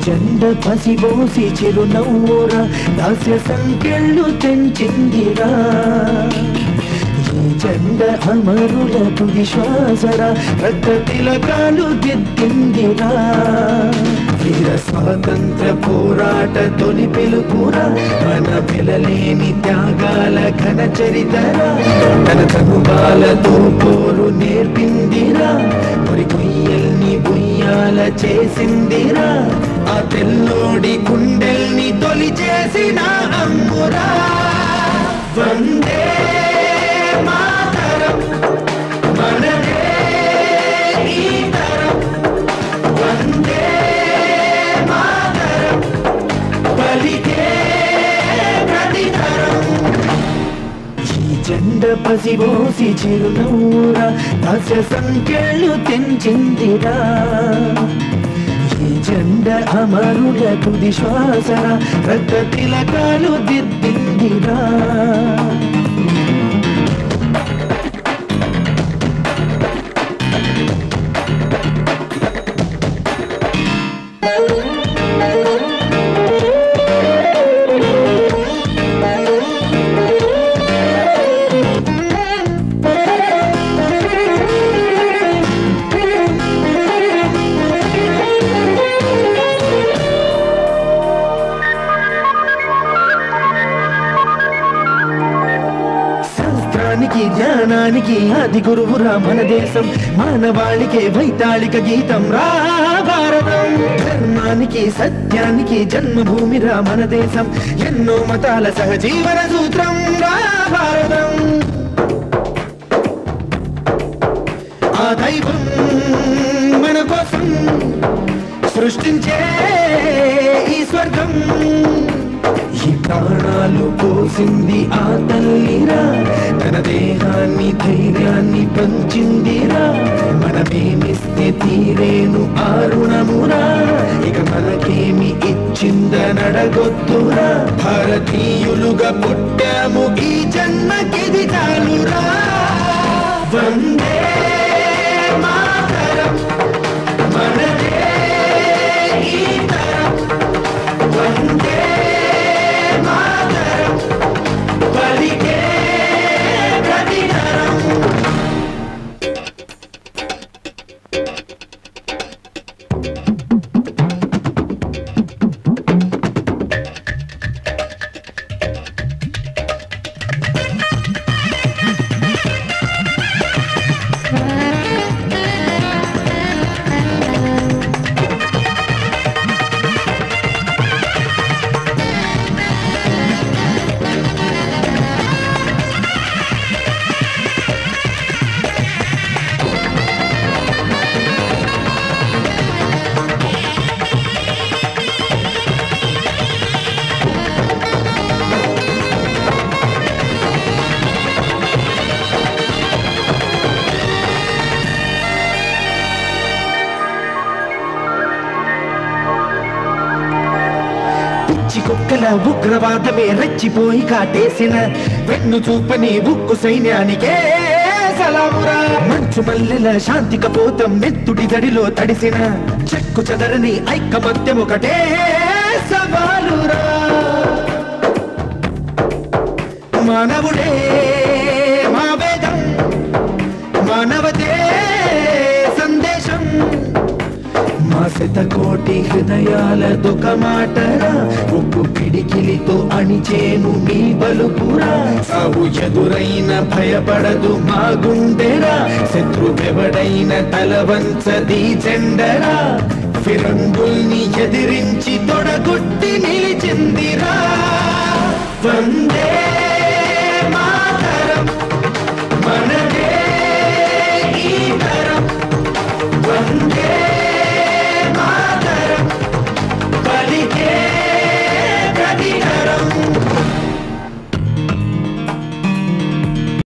జెండ పసిబోసి చిరునవ్వురా దాస్య సంఖ్యలు తెంచిందిరా ఈ జెండ అమరుల తుది శ్వాసరా రక్త తిలకాలు దిద్దిందిరా వీర స్వాతంత్ర పోరాట తొలి పిలుపురా మన పిలలేని త్యాగాల ఘన చరితరా తన తనుబాలతో పోరు నేర్పిందిరా మరి కొయ్యల్ని బుయ్యాల చేసిందిరా ఆ తెల్లోడి గుండెల్ని తొలి చేసిన అమ్మురా వందే మాతరం మనదే ఈ తరం వందే మాతరం పలికే ప్రతితరం ఈ జెండ పసిబోసి చిరునవ్వురా దాస్య సంఖ్యలు తెంచిందిరా ఈ జెండ అమరుల తుది శ్వాసరా రక్త తిలకాలు దిద్దిందిరా శాస్త్రానికి జ్ఞానానికి ఆది గురువురా మన దేశం మానవాళికే వైతాళిక గీతం రా భారతం ధర్మానికి సత్యానికి జన్మభూమిరా మన దేశం ఎన్నో మతాల సహజీవన సూత్రం రా భారతం ఆ దైవం మన కోసం సృష్టించే ఈ స్వర్గం ఈ ప్రాణాలు పోసింది ఆ తల్లిరా తన దేహాన్ని ధైర్యాన్ని పంచిందిరా మనమేమిస్తే తీరేను ఆ రుణమురా ఇక మనకేమి ఇచ్చిందనడగొద్దురా భారతీయులుగా పుట్టాము ఈ జన్మకిది చాలురా వందే మాతరం మనదే ఈ తరం వందే మాతరం పలికే ప్రతితరం పిచ్చి కుక్కల ఉగ్రవాదమే రెచ్చిపోయి కాటేసిన వెన్ను చూపని ఉక్కు సైన్యానికే సలామురా మంచు మల్లెల శాంతి కపోతం నెత్తుడి దడిలో తడిసిన చెక్కు చెదరని ఐకమత్యం ఒకటే సవాలురా మానవుడే మా వేదం మానవతే సందేశం మా శతకోటి హృదయాల దుఃఖమాటరా ఉప్పు పిడికిలితో అణిచేను మీ బలుపురా సాగు ఎదురైన భయపడదు మా గుండెరా శత్రువెవడైన తలవంచది చెండరా ఫిరంగుల్ని ఎదిరించి తొడగొట్టి నిలిచిందిరా వందే